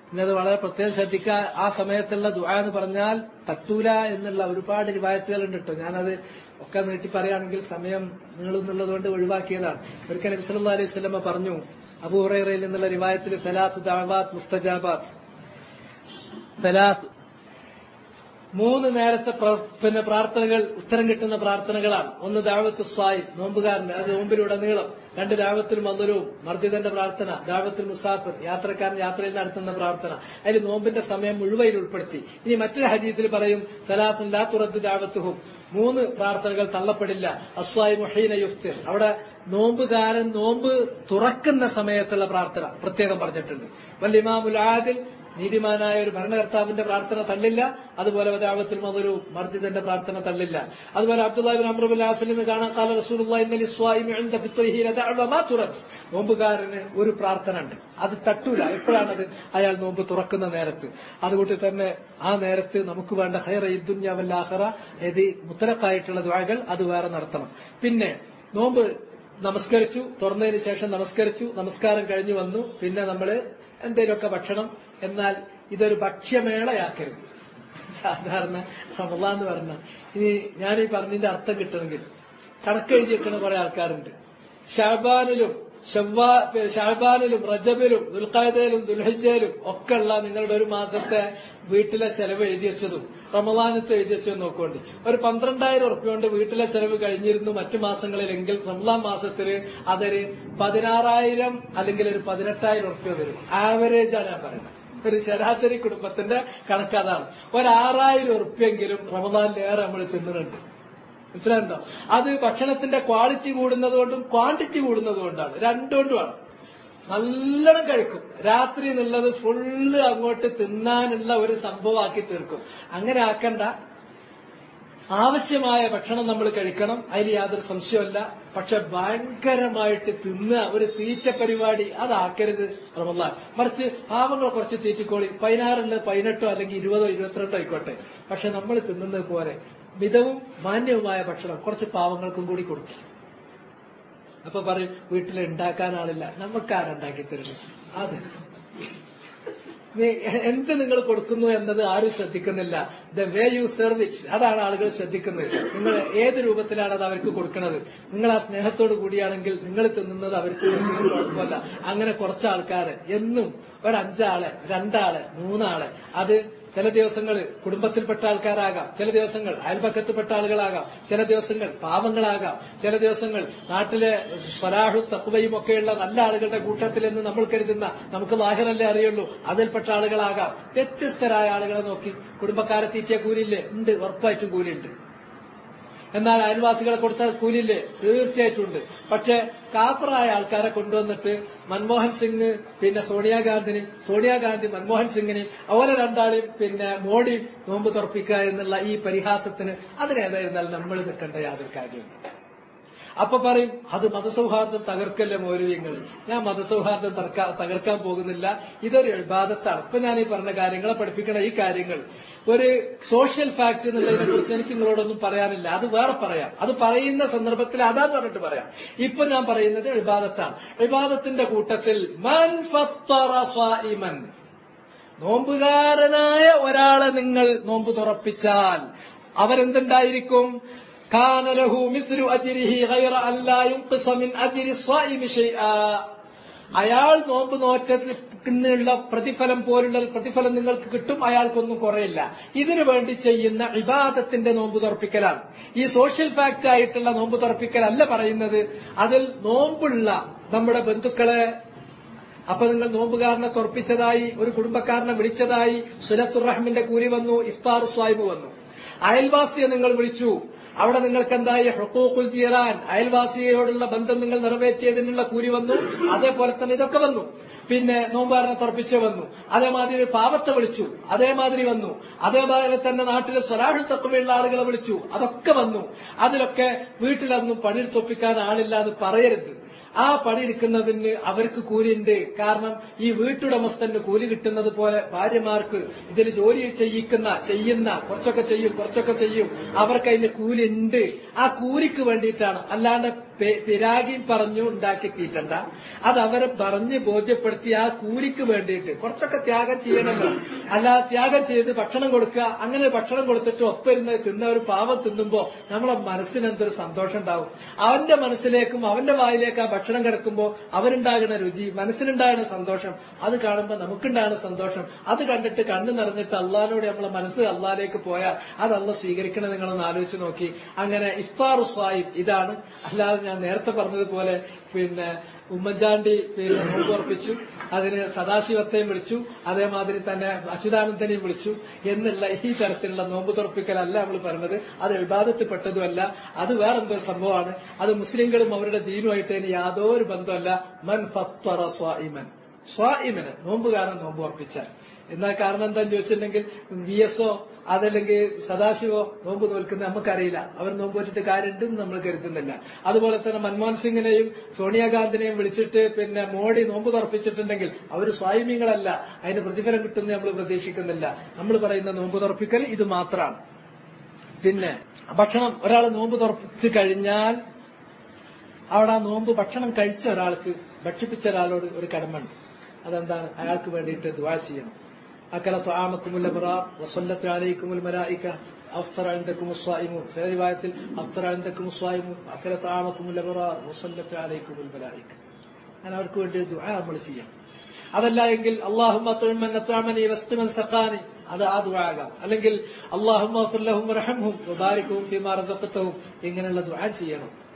ഇന്നത് വളരെ പ്രത്യേകം ശ്രദ്ധിക്കുക ആ സമയത്തുള്ള ദുആ എന്ന് പറഞ്ഞാൽ തട്ടൂല എന്നുള്ള ഒരുപാട് റിവായത്തുകളുണ്ട് കേട്ടോ ഞാനത് ഒക്കെ നീട്ടി പറയുകയാണെങ്കിൽ സമയം നീളുന്നുള്ളത് കൊണ്ട് ഒഴിവാക്കിയതാണ് ഒരിക്കൽ നബി സല്ലല്ലാഹു അലൈഹി വസല്ലമ പറഞ്ഞു അബൂ ഹുറൈറയിൽ നിന്നുള്ള റിവായത്തിൽ സലാത്തു ദഅവാത്ത് മുസ്തജാബാത്ത് സലാത്ത് മൂന്ന് നേരത്തെ പ്ര- പിന്നെ പ്രാർത്ഥനകൾ ഉത്തരം കിട്ടുന്ന പ്രാർത്ഥനകളാണ് ഒന്ന് ദാവത്ത് സ്വായി നോമ്പുകാരന് അത് നോമ്പിലൂടെ നീളം രണ്ട് ദാവത്തുൽ മധുരവും മർദ്ദിതന്റെ പ്രാർത്ഥന ദാവത്തുൽ മുസാഫിർ യാത്രക്കാരൻ യാത്രയിൽ നടത്തുന്ന പ്രാർത്ഥന അതിൽ നോമ്പിന്റെ സമയം മുഴുവൻ ഉൾപ്പെടുത്തി ഇനി മറ്റൊരു ഹദീത്തിൽ പറയും സലാഫുൻ ലാ തുറദ്ദു ദാവത്തുഹും മൂന്ന് പ്രാർത്ഥനകൾ തള്ളപ്പെടില്ല അസ്വായി മുഹീന യുഫ്തിർ അവിടെ നോമ്പുകാരൻ നോമ്പ് തുറക്കുന്ന സമയത്തുള്ള പ്രാർത്ഥന പ്രത്യേകം പറഞ്ഞിട്ടുണ്ട് വല്ലിമാമുൽ ആദിൽ നീതിമാനായ ഒരു ഭരണകർത്താവിന്റെ പ്രാർത്ഥന തള്ളില്ല അതുപോലെ ദാവത്തുൽ മധുരു മർജിദന്റെ പ്രാർത്ഥന തള്ളില്ല അതുപോലെ അബ്ദുല്ലാഹിബിൻ അമ്രുബുൽ ആസിൽ നിന്ന് കാണാൻ കാല റസൂലുള്ളാഹി ഇന്നലി സ്വായിമി ഇൻദ ഫിത്രിഹി ലദഅവ മാ തുറത് നോമ്പുകാരന് ഒരു പ്രാർത്ഥന ഉണ്ട് അത് തട്ടൂല എപ്പോഴാണത് അയാൾ നോമ്പ് തുറക്കുന്ന നേരത്ത് അതുകൊണ്ട് തന്നെ ആ നേരത്ത് നമുക്ക് വേണ്ട ഹൈറ ഇദ്ദുന്യാവല്ലാഹറ ഏത് മുത്തലക്കായിട്ടുള്ള ദ്വാകൾ അത് വേറെ നടത്തണം പിന്നെ നോമ്പ് നമസ്കരിച്ചു തുറന്നതിന് ശേഷം നമസ്കരിച്ചു നമസ്കാരം കഴിഞ്ഞു വന്നു പിന്നെ നമ്മള് എന്തെങ്കിലുമൊക്കെ ഭക്ഷണം എന്നാൽ ഇതൊരു ഭക്ഷ്യമേളയാക്കരുത് സാധാരണ റമദാൻ എന്ന് പറഞ്ഞ ഇനി ഞാൻ ഈ പറഞ്ഞതിന്റെ അർത്ഥം കിട്ടണമെങ്കിൽ കണക്കെഴുതി വെക്കുന്ന കുറെ ആൾക്കാരുണ്ട് ഷാബാനിലും ഷവ്വാ ഷാബാനിലും റജബിലും ദുൽഖാദയിലും ദുൽഹിജയിലും ഒക്കെ ഉള്ള നിങ്ങളുടെ ഒരു മാസത്തെ വീട്ടിലെ ചെലവ് എഴുതി വെച്ചതും റമദാനത്തെ എഴുതി വെച്ചതും നോക്കുകൊണ്ട് ഒരു പന്ത്രണ്ടായിരം ഉറുപ്പ്യ കൊണ്ട് വീട്ടിലെ ചെലവ് കഴിഞ്ഞിരുന്നു മറ്റു മാസങ്ങളിലെങ്കിൽ റമദാൻ മാസത്തിൽ അതൊരു പതിനാറായിരം അല്ലെങ്കിൽ ഒരു പതിനെട്ടായിരം ഉറുപ്പ്യ വരും ആവറേജ് ആണ് ഞാൻ പറയുന്നത് ഒരു ശരാശരി കുടുംബത്തിന്റെ കണക്ക് അതാണ് ഒരു ആറായിരം ഉറുപ്പ്യെങ്കിലും റമദാനിലേറെ നമ്മൾ തിന്നുന്നുണ്ട് മനസ്സിലാകുന്നുണ്ടോ അത് ഭക്ഷണത്തിന്റെ ക്വാളിറ്റി കൂടുന്നത് കൊണ്ടും ക്വാണ്ടിറ്റി കൂടുന്നത് കൊണ്ടാണ് രണ്ടുകൊണ്ടുമാണ് നല്ലോണം കഴിക്കും രാത്രി എന്നുള്ളത് ഫുള്ള് അങ്ങോട്ട് തിന്നാനുള്ള ഒരു സംഭവമാക്കി തീർക്കും അങ്ങനെ ആക്കണ്ട ആവശ്യമായ ഭക്ഷണം നമ്മൾ കഴിക്കണം അതിൽ യാതൊരു സംശയമല്ല പക്ഷെ ഭയങ്കരമായിട്ട് തിന്നുക ഒരു തീറ്റ പരിപാടി അതാക്കരുത് റമദാൻ മറിച്ച് പാവങ്ങൾ കുറച്ച് തീറ്റിക്കോളി പതിനാറില് പതിനെട്ടോ അല്ലെങ്കിൽ ഇരുപതോ ഇരുപത്തിരണ്ടോ ആയിക്കോട്ടെ പക്ഷെ നമ്മൾ തിന്നുന്നത് പോലെ മിതവും മാന്യവുമായ ഭക്ഷണം കുറച്ച് പാവങ്ങൾക്കും കൂടി കൊടുക്കും അപ്പൊ പറയും വീട്ടിൽ ഉണ്ടാക്കാൻ ആളില്ല നമുക്ക് ആരുണ്ടാക്കി തരുന്നു അത് നീ- എന്ത് നിങ്ങൾ കൊടുക്കുന്നു എന്നത് ആരും ശ്രദ്ധിക്കുന്നില്ല ദ വേ യു സെർവിച്ച് അതാണ് ആളുകൾ ശ്രദ്ധിക്കുന്നത് നിങ്ങൾ ഏത് രൂപത്തിലാണ് അത് അവർക്ക് കൊടുക്കുന്നത് നിങ്ങൾ ആ സ്നേഹത്തോട് കൂടിയാണെങ്കിൽ നിങ്ങൾ തിന്നുന്നത് അവർക്ക് ഒരു കുഴപ്പമല്ല അങ്ങനെ കുറച്ച് ആൾക്കാര് എന്നും ഒരു അഞ്ചാള് രണ്ടാള് മൂന്നാള് അത് ചില ദിവസങ്ങൾ കുടുംബത്തിൽപ്പെട്ട ആൾക്കാരാകാം ചില ദിവസങ്ങൾ അയൽപക്കത്തിൽപ്പെട്ട ആളുകളാകാം ചില ദിവസങ്ങൾ പാവങ്ങളാകാം ചില ദിവസങ്ങൾ നാട്ടിലെ സ്വലാഹും തത്വയും ഒക്കെയുള്ള നല്ല ആളുകളുടെ കൂട്ടത്തിൽ എന്ന് നമ്മൾ കരുതുന്ന നമുക്ക് വാഹിറല്ലേ അറിയുള്ളൂ അതിൽപ്പെട്ട ആളുകളാകാം വ്യത്യസ്തരായ ആളുകളെ നോക്കി കുടുംബക്കാരെ തീറ്റിയ കൂലില്ലേ ഉണ്ട് ഉറപ്പായിട്ടും കൂലിയുണ്ട് എന്നാൽ അയൽവാസികളെ കൊടുത്ത കൂലില്ലേ തീർച്ചയായിട്ടും ഉണ്ട് പക്ഷെ കാപ്പറായ ആൾക്കാരെ കൊണ്ടുവന്നിട്ട് മൻമോഹൻ സിംഗ് പിന്നെ സോണിയാഗാന്ധിനെയും സോണിയാഗാന്ധി മൻമോഹൻ സിംഗിനെയും അവരെ രണ്ടാളെയും പിന്നെ മോഡിയും നോമ്പ് തുറപ്പിക്കുക എന്നുള്ള ഈ പരിഹാസത്തിന് അതിനേതായിരുന്നാലും നമ്മൾ നിൽക്കേണ്ട യാതൊരു കാര്യമില്ല അപ്പൊ പറയും അത് മതസൗഹാർദ്ദം തകർക്കല്ലേ മൗലവ്യങ്ങൾ ഞാൻ മതസൗഹാർദ്ദം തർക്ക- തകർക്കാൻ പോകുന്നില്ല ഇതൊരു എഴുപാദത്താണ് ഇപ്പൊ ഞാൻ ഈ പറഞ്ഞ കാര്യങ്ങളെ പഠിപ്പിക്കണ ഈ കാര്യങ്ങൾ ഒരു സോഷ്യൽ ഫാക്ട് എന്നുള്ളതിനെ കുറിച്ച് എനിക്ക് നിങ്ങളോടൊന്നും പറയാനില്ല അത് വേറെ പറയാം അത് പറയുന്ന സന്ദർഭത്തിൽ അതാന്ന് പറഞ്ഞിട്ട് പറയാം ഇപ്പൊ ഞാൻ പറയുന്നത് എഴുപാദത്താണ് എഴുപാദത്തിന്റെ കൂട്ടത്തിൽ മൻ ഫത്തറ സ്വാഇമൻ നോമ്പുകാരനായ ഒരാളെ നിങ്ങൾ നോമ്പ് തുറപ്പിച്ചാൽ അവരെന്തുണ്ടായിരിക്കും كان له مثل أجره غير أن لا ينقص من أجر الصائم شيئا അയാൾ നോമ്പ് നോറ്റത്തിനുള്ള പ്രതിഫലം പോലുള്ള പ്രതിഫലം നിങ്ങൾക്ക് കിട്ടും അയാൾക്കൊന്നും കുറയില്ല ഇതിനു വേണ്ടി ചെയ്യുന്ന ഇബാദത്തിന്റെ നോമ്പ് തുറപ്പിക്കലാണ് ഈ സോഷ്യൽ ഫാക്ട് ആയിട്ടുള്ള നോമ്പ് തുറപ്പിക്കലല്ല പറയുന്നത് അതിൽ നോമ്പുള്ള നമ്മുടെ ബന്ധുക്കളെ അപ്പൊ നിങ്ങൾ നോമ്പുകാരനെ തുറപ്പിച്ചതായി ഒരു കുടുംബക്കാരനെ വിളിച്ചതായി സുലത്തുറഹ്മിന്റെ കൂലി വന്നു ഇഫ്താർ സ്വായിബ് വന്നു അയൽവാസിയെ നിങ്ങൾ വിളിച്ചു അവിടെ നിങ്ങൾക്ക് എന്തായി ഹുക്കൂഖുൽ ജീറാൻ അയൽവാസിയോടുള്ള ബന്ധം നിങ്ങൾ നിറവേറ്റിയതിനുള്ള കൂലി വന്നു അതേപോലെ തന്നെ ഇതൊക്കെ വന്നു പിന്നെ നോമ്പുകാരനെ തുറപ്പിച്ച് വന്നു അതേമാതിരി പാവത്തെ വിളിച്ചു അതേമാതിരി വന്നു അതേപോലെ തന്നെ നാട്ടിലെ സ്വലാഹിൽ തക്കവയുള്ള ആളുകളെ വിളിച്ചു അതൊക്കെ വന്നു അതിലൊക്കെ വീട്ടിലൊന്നും പണിയെടുത്തൊപ്പിക്കാൻ ആളില്ല എന്ന് പറയരുത് ആ പണിയെടുക്കുന്നതിന് അവർക്ക് കൂലിയുണ്ട് കാരണം ഈ വീട്ടുടമസ്ഥന് കൂലി കിട്ടുന്നത് പോലെ ഭാര്യമാർക്ക് ഇതിൽ ജോലി ചെയ്യിക്കുന്ന ചെയ്യുന്ന കുറച്ചൊക്കെ ചെയ്യും കുറച്ചൊക്കെ ചെയ്യും അവർക്ക് അതിന് കൂലി ഉണ്ട് ആ കൂലിക്ക് വേണ്ടിയിട്ടാണ് അല്ലാണ്ട് പെ- പിരാഗിയും പറഞ്ഞു ഉണ്ടാക്കി തീറ്റണ്ട അത് അവരെ പറഞ്ഞ് ബോധ്യപ്പെടുത്തി ആ കൂലിക്ക് വേണ്ടിയിട്ട് കുറച്ചൊക്കെ ത്യാഗം ചെയ്യണമല്ലോ അല്ലാതെ ത്യാഗം ചെയ്ത് ഭക്ഷണം കൊടുക്കുക അങ്ങനെ ഭക്ഷണം കൊടുത്തിട്ട് ഒപ്പിരുന്ന് തിന്ന ഒരു പാവം തിന്നുമ്പോ നമ്മളെ മനസ്സിന് എന്തൊരു സന്തോഷം ഉണ്ടാവും അവന്റെ മനസ്സിലേക്കും അവന്റെ വായിലേക്ക് ആ ഭക്ഷണം കിടക്കുമ്പോ അവരുണ്ടാകുന്ന രുചി മനസ്സിലുണ്ടാകുന്ന സന്തോഷം അത് കാണുമ്പോൾ നമുക്കുണ്ടാകുന്ന സന്തോഷം അത് കണ്ടിട്ട് കണ്ണു നിറഞ്ഞിട്ട് അള്ളഹാനോട് നമ്മളെ മനസ്സ് അള്ളാഹിലേക്ക് പോയാൽ അത് അള്ള സ്വീകരിക്കണം നിങ്ങളൊന്ന് ആലോചിച്ച് നോക്കി അങ്ങനെ ഇഫ്താർ സ്വായിബ് ഇതാണ് അല്ലാതെ ഞാൻ നേരത്തെ പറഞ്ഞതുപോലെ പിന്നെ ഉമ്മൻചാണ്ടി പിന്നെ നോമ്പ് ഉറപ്പിച്ചു അതിന് സദാശിവത്തെയും വിളിച്ചു അതേമാതിരി തന്നെ അച്യുതാനന്ദനെയും വിളിച്ചു എന്നുള്ള ഈ തരത്തിലുള്ള നോമ്പ് തുറപ്പിക്കലല്ല നമ്മൾ പറഞ്ഞത് അത് വിവാദത്തിൽപ്പെട്ടതുമല്ല അത് വേറെന്തോ സംഭവമാണ് അത് മുസ്ലിങ്ങളും അവരുടെ ദീനുമായിട്ട് ഇനി യാതൊരു ബന്ധമല്ല മൻ ഫത്വറ സ്വാഇമൻ സ്വാഇമന് നോമ്പുകാരൻ നോമ്പ് ഉറപ്പിച്ചാൽ എന്നാൽ കാരണം എന്താന്ന് ചോദിച്ചിട്ടുണ്ടെങ്കിൽ വി എസ് ഒ അതല്ലെങ്കിൽ സദാശിവോ നോമ്പ് തോൽക്കുന്ന നമുക്കറിയില്ല അവർ നോമ്പ് വെച്ചിട്ട് കാര്യമുണ്ടെന്ന് നമ്മൾ കരുതുന്നില്ല അതുപോലെ തന്നെ മൻമോഹൻ സിംഗിനെയും സോണിയാഗാന്ധിനെയും വിളിച്ചിട്ട് പിന്നെ മോഡി നോമ്പ് തുറപ്പിച്ചിട്ടുണ്ടെങ്കിൽ അവർ സ്വായമീങ്ങളല്ല അതിന് പ്രതിഫലം കിട്ടുമെന്ന് നമ്മൾ പ്രതീക്ഷിക്കുന്നില്ല നമ്മൾ പറയുന്ന നോമ്പ് തുറപ്പിക്കൽ ഇത് മാത്രമാണ് പിന്നെ ഭക്ഷണം ഒരാൾ നോമ്പ് തുറപ്പിച്ച് കഴിഞ്ഞാൽ അവിടെ ആ നോമ്പ് ഭക്ഷണം കഴിച്ച ഒരാൾക്ക് ഭക്ഷിപ്പിച്ച ഒരാളോട് ഒരു കടമുണ്ട് അതെന്താണ് അയാൾക്ക് വേണ്ടിയിട്ട് ദുവാ ചെയ്യണം അക്കല ത്വാമക്കുമുൽ അബ്റാർ വസല്ലത്ത് അലൈക്കുമുൽ മലായിക അഫ്തറ عندكم الصائمون في رواية أفطر عندكم الصائمون أكل طعامكم الأبرار وصلت عليكم الملائكة ഞാൻ അവർക്ക് വേണ്ടി ദുആ നമ്മൾ ചെയ്യാം അതല്ല എങ്കിൽ അള്ളാഹുമ്മ തുഴമൻ അത്വാമനി വസ്തുമൻ സഖാനി അത് ആ ദുആ ആകാം അല്ലെങ്കിൽ അള്ളാഹുമ്മ ഫിർലഹും റഹംഹും വബാരിക്കും ഫീമാ റസഖതഹും ഇങ്ങനെയുള്ള ദുആ ചെയ്യണം